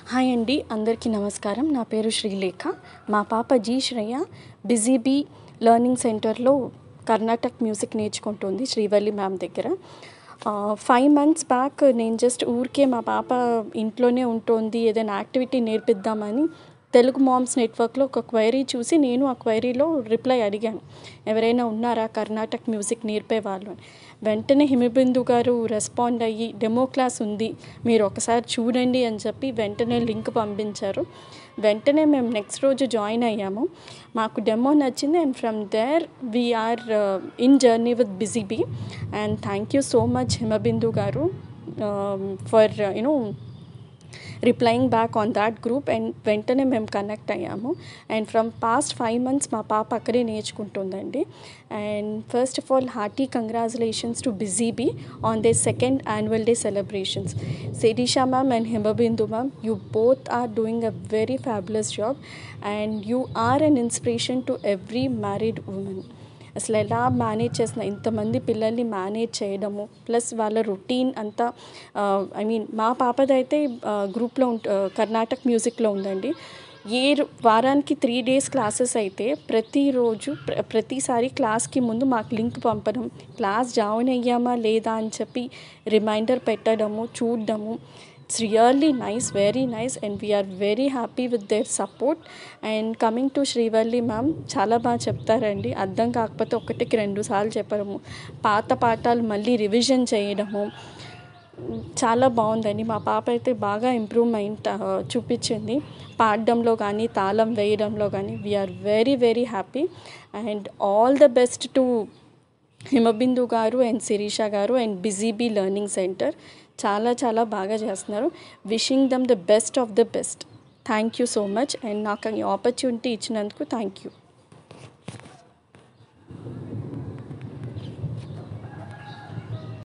hi అండి అందరికీ నమస్కారం నా పేరు శ్రీలేఖ మా పాప జీ శ్రేయ బిజీబీ లెర్నింగ్ సెంటర్లో కర్ణాటక్ మ్యూజిక్ నేర్చుకుంటుంది శ్రీవల్లి మ్యామ్ దగ్గర ఫైవ్ మంత్స్ బ్యాక్ నేను జస్ట్ ఊరికే మా పాప ఇంట్లోనే ఉంటుంది ఏదైనా యాక్టివిటీ నేర్పిద్దామని తెలుగు మామ్స్ నెట్వర్క్లో ఒక క్వైరీ చూసి నేను ఆ క్వైరీలో రిప్లై అడిగాను ఎవరైనా ఉన్నారా కర్ణాటక్ మ్యూజిక్ నేర్పే వాళ్ళు అని వెంటనే హిమబిందు గారు రెస్పాండ్ అయ్యి డెమో క్లాస్ ఉంది మీరు ఒకసారి చూడండి అని చెప్పి వెంటనే లింక్ పంపించారు వెంటనే మేము నెక్స్ట్ రోజు జాయిన్ అయ్యాము మాకు డెమో నచ్చింది and from there we are in journey with busy bee and thank you so much Himabindu garu for you know replying back on that group and వెంటనే మేము కనెక్ట్ అయ్యాము and from past five months మా పాప అక్కడే నేర్చుకుంటుందండి and first of all hearty congratulations to busy bee on the second annual day celebrations Sirisha ma'am and Himabindu ma'am you both are doing a very fabulous job and you are an inspiration to every married women అసలు ఎలా manage చేసిన ఇంతమంది పిల్లల్ని manage చేయడము plus వాళ్ళ routine అంతా I mean మా పాపదైతే గ్రూప్లో ఉంట కర్ణాటక మ్యూజిక్లో ఉందండి ఏ వారానికి త్రీ డేస్ క్లాసెస్ అయితే ప్రతిరోజు ప్ర ప్రతిసారి క్లాస్కి ముందు మాకు లింక్ పంపడం క్లాస్ జాయిన్ అయ్యామా లేదా అని చెప్పి రిమైండర్ పెట్టడము చూడడము it's really nice very nice and we are very happy with their support and coming to Srivalli ma'am చాలా బాగా చెప్తారండి అర్థం కాకపోతే ఒకటికి రెండు సార్లు చెప్పడము పాత పాఠాలు మళ్ళీ రివిజన్ చేయడము చాలా బాగుందండి మా పాప అయితే బాగా ఇంప్రూవ్మెంట్ చూపించింది పాడడంలో కానీ తాళం వేయడంలో కానీ we are very very happy and all the best to Himabindu garu and Sirisha గారు అండ్ బిజీబీ లెర్నింగ్ సెంటర్ చాలా చాలా బాగా చేస్తున్నారు wishing them the best of the best thank you so much and నాకు ఈ ఆపర్చునిటీ ఇచ్చినందుకు థ్యాంక్ యూ